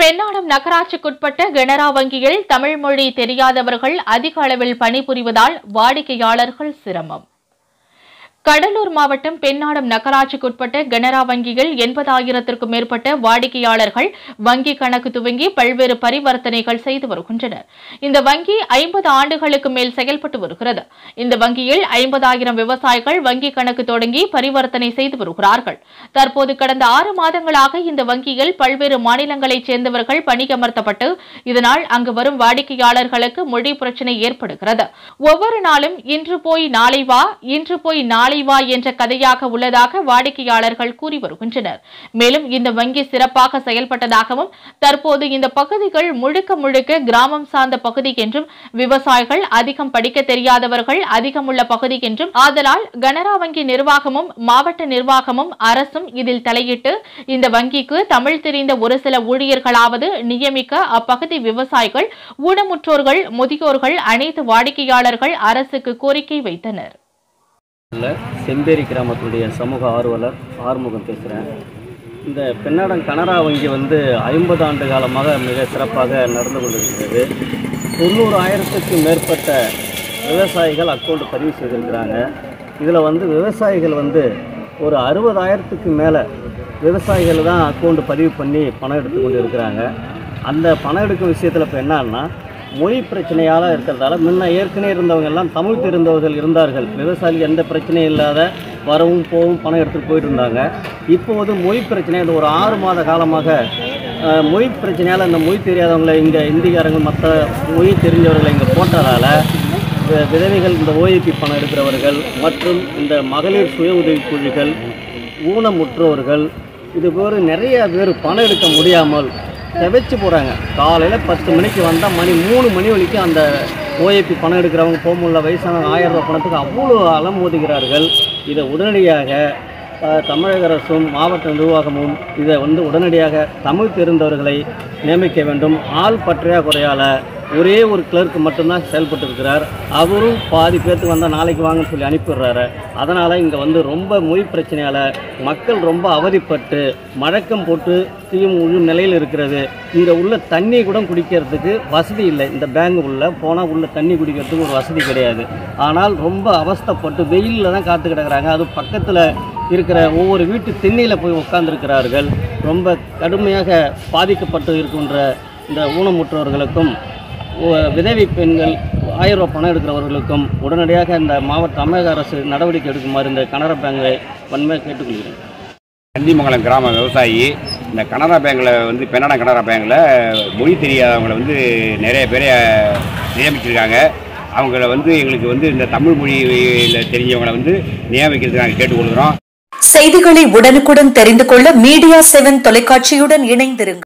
பெண்ணாடம் நகராட்சிக்குட்பட்ட கனரா வங்கியில் தமிழ் மொழி தெரியாதவர்கள் அதிக அளவில் பணிபுரிவதால் வாடிக்கையாளர்கள் சிரமம் கடலூர் மாவட்டம் பெண்ணாடம் நகராட்சிக்குட்பட்ட கனரா வங்கியில் எண்பதாயிரத்திற்கும் மேற்பட்ட வாடிக்கையாளர்கள் வங்கி கணக்கு துவங்கி பல்வேறு பரிவர்த்தனைகள் செய்து வருகின்றனர் இந்த வங்கி ஐம்பது ஆண்டுகளுக்கு மேல் செயல்பட்டு வருகிறது இந்த வங்கியில் ஐம்பதாயிரம் விவசாயிகள் வங்கி கணக்கு தொடங்கி பரிவர்த்தனை செய்து வருகிறார்கள் தற்போது கடந்த ஆறு மாதங்களாக இந்த வங்கியில் பல்வேறு மாநிலங்களைச் சேர்ந்தவர்கள் பணியமர்த்தப்பட்டு இதனால் அங்கு வரும் வாடிக்கையாளர்களுக்கு மொழி பிரச்சினை ஏற்படுகிறது ஒவ்வொரு நாளும் இன்று போய் நாளை வா இன்று போய் நாளை வா என்ற கதையாக உள்ளதாக வாடிக்கையாளர்கள் கூறி வருகின்றனர் மேலும் இந்த வங்கி சிறப்பாக செயல்பட்டதாகவும் தற்போது இந்த பகுதிகள் முழுக்க முழுக்க கிராமம் சார்ந்த பகுதி என்றும் விவசாயிகள் அதிகம் படிக்க தெரியாதவர்கள் அதிகம் உள்ள பகுதி என்றும் ஆதலால் கனரா வங்கி நிர்வாகமும் மாவட்ட நிர்வாகமும் அரசும் இதில் தலையிட்டு இந்த வங்கிக்கு தமிழ் தெரிந்த ஒரு சில ஊழியர்களாவது நியமிக்க அப்பகுதி விவசாயிகள் ஊனமுற்றோர்கள் முதியோர்கள் அனைத்து வாடிக்கையாளர்கள் அரசுக்கு கோரிக்கை வைத்தனர் உள்ள செம்பேரி கிராமத்துடைய சமூக ஆர்வலர் ஆறுமுகம் பேசுகிறேன் இந்த பெண்ணாடம் கனரா வங்கி வந்து ஐம்பது ஆண்டு காலமாக மிக சிறப்பாக நடந்து கொண்டிருக்கிறது தொண்ணூறு ஆயிரத்துக்கும் மேற்பட்ட விவசாயிகள் அக்கௌண்ட் பதிவு செய்திருக்கிறாங்க இதில் வந்து விவசாயிகள் வந்து ஒரு அறுபதாயிரத்துக்கு மேலே விவசாயிகள் தான் அக்கௌண்ட் பதிவு பண்ணி பணம் எடுத்து கொண்டு இருக்கிறாங்க அந்த பணம் எடுக்கும் விஷயத்தில் இப்போ என்னன்னா மொழி பிரச்சனையால் இருக்கிறதால முன்ன ஏற்கனவே இருந்தவங்க எல்லாம் தமிழ் தெரிந்தவர்கள் இருந்தார்கள் விவசாயிகள் எந்த பிரச்சனையும் இல்லாத வரவும் போகவும் பணம் எடுத்துகிட்டு போயிட்டு இருந்தாங்க இப்போது மொழி பிரச்சனை இந்த ஒரு ஆறு மாத காலமாக அஹ், மொழி பிரச்சனையால் இந்த மொழி தெரியாதவங்களை இங்கே இந்திக்காரங்க மற்ற மொழி தெரிஞ்சவர்களை இங்கே போட்டதால் வி- விதவைகள் இந்த ஓஏபி பணம் எடுக்கிறவர்கள் மற்றும் இந்த மகளிர் சுய உதவி குழுக்கள் ஊனமுற்றோர்கள் இது போல நிறைய பேர் பணம் எடுக்க முடியாமல் தவிச்சு போகிறாங்க காலையில் பத்து மணிக்கு வந்தால் மணி மூணு மணி வரைக்கும் அந்த ஓஏபி பணம் எடுக்கிறவங்க போக முடியல வயசானவங்க ஆயிரம் ரூபாய் பணத்துக்கு அவ்வளோ அலமோதுகிறார்கள் இதை உடனடியாக அஹ், தமிழக அரசும் மாவட்ட நிர்வாகமும் இதை வந்து உடனடியாக தமிழ் தெரிந்தவர்களை நியமிக்க வேண்டும் ஆள் பற்றாக்குறையால் ஒரே ஒரு கிளர்க் மட்டும்தான் செயல்பட்டு இருக்கிறார் அவரும் பாதி பேர்த்துக்கு வந்தால் நாளைக்கு வாங்கன்னு சொல்லி அனுப்பிடுறாரு அதனால் இங்கே வந்து ரொம்ப மொழி பிரச்சனையால் மக்கள் ரொம்ப அவதிப்பட்டு மழக்கம் போட்டு தீயும் உள்ள நிலையில் இருக்கிறது இங்கே உள்ள தண்ணி கூட குடிக்கிறதுக்கு வசதி இல்லை இந்த பேங்க் உள்ள போனால் உள்ள தண்ணி குடிக்கிறதுக்கு ஒரு வசதி கிடையாது ஆனால் ரொம்ப அவஸ்தைப்பட்டு வெயிலில் தான் காத்து கிடக்குறாங்க அது பக்கத்தில் இருக்கிற ஒவ்வொரு வீட்டு திண்ணையில் போய் உட்கார்ந்திருக்கிறார்கள் ரொம்ப கடுமையாக பாதிக்கப்பட்டு இருக்கின்ற இந்த ஊனமுற்றவர்களுக்கும் உ- விதவை பெண்கள் ஆயிரம் ரூபாய் பணம் எடுக்கிறவர்களுக்கும் உடனடியாக இந்த மாவட்ட தமிழக அரசு நடவடிக்கை எடுக்குமாறு இந்த கனரா பேங்கை வன்மையாக கேட்டுக்கொள்கிறேன் கந்திமங்கலம் கிராம விவசாயி இந்த கனரா பேங்கில் வந்து பெண்ணாட கனரா பேங்கில் மொழி தெரியாதவங்களை வந்து நிறைய பேரை நியமிச்சிருக்காங்க அவங்கள வந்து எங்களுக்கு வந்து இந்த தமிழ் மொழியில் தெரிஞ்சவங்களை வந்து நியமிக்கிறதுக்கு நாங்கள் கேட்டுக்கொள்கிறோம் செய்திகளை உடனுக்குடன் தெரிந்து கொள்ள மீடியா செவன் தொலைக்காட்சியுடன் இணைந்திருங்கள்